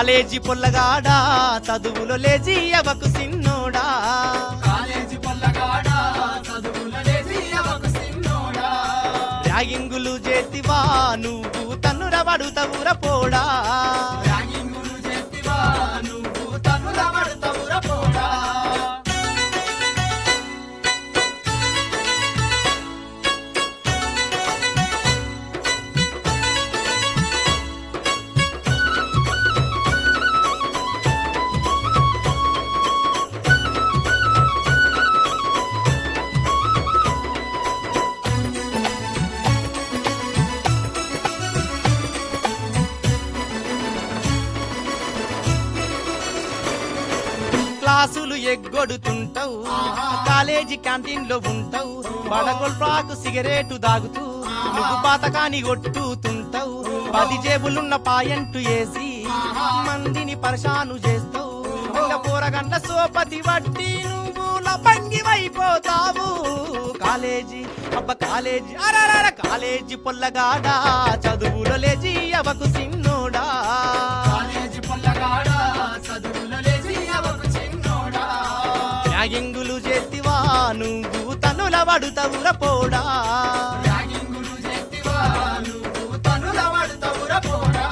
college పొల్లగాడా చదువులో లేచి అవకు సిన్నోడా కాలేజీ పొల్లగాడ చదువుల లేచి అవకు సిన్నోడా ర్యాగింగులు చేతివా నువ్వు తన్నుర పడుతవుర పోడా ర్యాగింగులు చేతివా నువ్వు తనుల పడతవుర పోడా క్లాసులు ఎగ్గొడుతుంటావు కాలేజీ క్యాంటీన్ లో ఉంటావు బడగొల్పాకు సిగరెట్ దాగుతూ నువ్వు పాతకాని కొట్టుతుంటావు పది జేబులున్న పాయంటు వేసి మందిని పరశాను చేస్తావు ఇంకా పోరగంట సోపతి వట్టి నువ్వు లపంగివైపోతావు కాలేజీ అబ్బ కాలేజీ అరరర కాలేజీ పొల్లగాడా చదువులో లేచి అవకు సిన్నోడా కాలేజీ పొల్లగాడ చదువుల లేచి అవకు చిన్నోడా ర్యాగింగులు చేతివా నువ్వు తనుల పడుతవుర పోడా ర్యాగింగులు చేతివా నువ్వు తనుల పడతవుర పోడా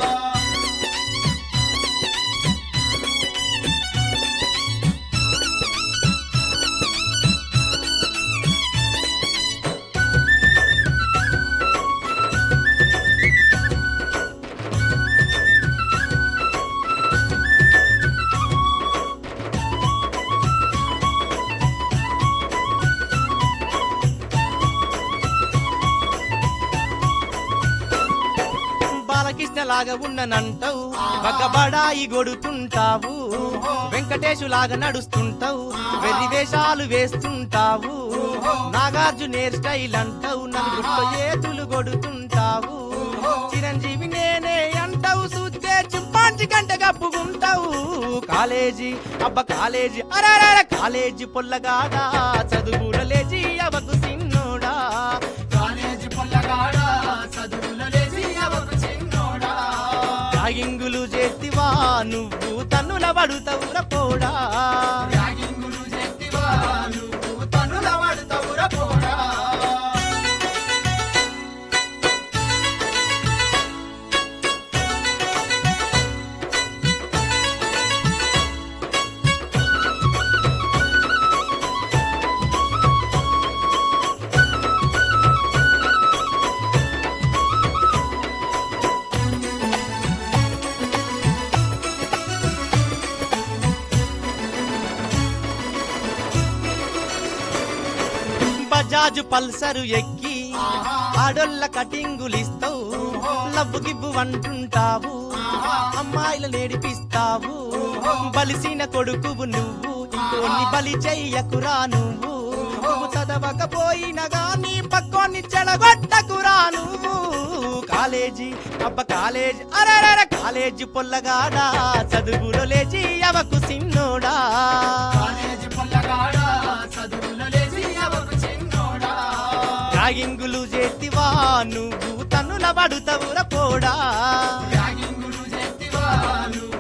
బాలకృష్ణ లాగా ఉన్ననంటావు బగ్గబడాయి గొడుతుంటావు వెంకటేశు లాగా నడుస్తుంటావు వెర్రి వేషాలు వేస్తుంటావు నాగార్జున హెయిర్ స్టైల్ అంటావు నలుగురిలో ఏతులు కొడుతుంటావు చిరంజీవి నేనే అంటావు చూస్తే చింపాంచి గంట కప్పుకుంటావు కాలేజీ అబ్బ కాలేజీ అరరర కాలేజీ పొల్లగాడా చదువుల లేచి అవకు సిన్నోడా కాలేజీ పొల్లగాడ చదువుల లేచి అవకు చిన్నోడా రాగింగులు చేతివా నువ్వు తన్నుల పడుతవుర పోడా ర్యాగింగులు చేతివా నువ్వు తనుల పడతవుర పోడా బజాజ్ పల్సరు ఎక్కి ఆడోళ్ళ కటింగులిస్తావు లవ్వు గివ్వు అంటుంటావు అమ్మాయిలు నేడిపిస్తావు బలిసిన కొడుకువు నువ్వు ఇంకోని బలి చెయ్యకురా నువ్వు నువ్వు చదవకపోయినా గానీ పక్కోని చెడగొట్టకురా నువ్వు కాలేజీ అబ్బ కాలేజీ అరరర కాలేజీ పొల్లగాడా చదువులో లేచి అవకు సిన్నోడా కాలేజీ పొల్లగాడ చదువుల లేచి అవకు చిన్నోడా రాగింగులు చేతివా నువ్వు తన్నుల పడుతవుర పోడా ర్యాగింగులు చేతివా నువ్వు